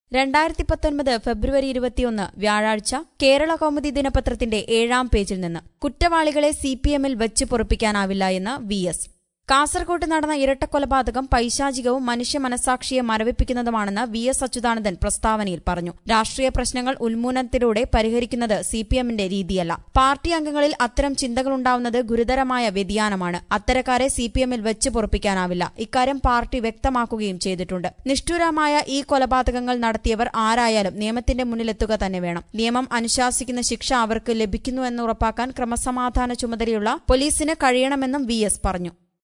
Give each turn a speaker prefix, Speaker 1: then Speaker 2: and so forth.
Speaker 1: രണ്ടായിരത്തി പത്തൊൻപത് ഫെബ്രുവരി ഇരുപത്തിയൊന്ന് വ്യാഴാഴ്ച കേരള കൗമുദി ദിനപത്രത്തിന്റെ ഏഴാം പേജിൽ നിന്ന് കുറ്റവാളികളെ സി പി എമ്മിൽ വെച്ച് പൊറുപ്പിക്കാനാവില്ല എന്ന് വി എസ് കാസർകോട്ട് നടന്ന ഇരട്ടക്കൊലപാതകം പൈശാചികവും മനുഷ്യ മനസാക്ഷിയെ മരവിപ്പിക്കുന്നതുമാണെന്ന് വി എസ് അച്യുതാനന്ദൻ പ്രസ്താവനയിൽ പറഞ്ഞു രാഷ്ട്രീയ പ്രശ്നങ്ങൾ ഉന്മൂലനത്തിലൂടെ പരിഹരിക്കുന്നത് സി പി എമ്മിന്റെ രീതിയല്ല പാർട്ടി അംഗങ്ങളിൽ അത്തരം ചിന്തകളുണ്ടാവുന്നത് ഗുരുതരമായ വ്യതിയാനമാണ് അത്തരക്കാരെ സി പി എമ്മിൽ വെച്ച് പൊറുപ്പിക്കാനാവില്ല ഇക്കാര്യം പാർട്ടി വ്യക്തമാക്കുകയും ചെയ്തിട്ടുണ്ട് നിഷ്ഠുരമായ ഈ കൊലപാതകങ്ങൾ നടത്തിയവർ ആരായാലും നിയമത്തിന്റെ മുന്നിലെത്തുക തന്നെ വേണം നിയമം അനുശാസിക്കുന്ന ശിക്ഷ അവർക്ക് ലഭിക്കുന്നുവെന്ന് ഉറപ്പാക്കാൻ ക്രമസമാധാന ചുമതലയുള്ള പോലീസിന് കഴിയണമെന്നും വി എസ് പറഞ്ഞു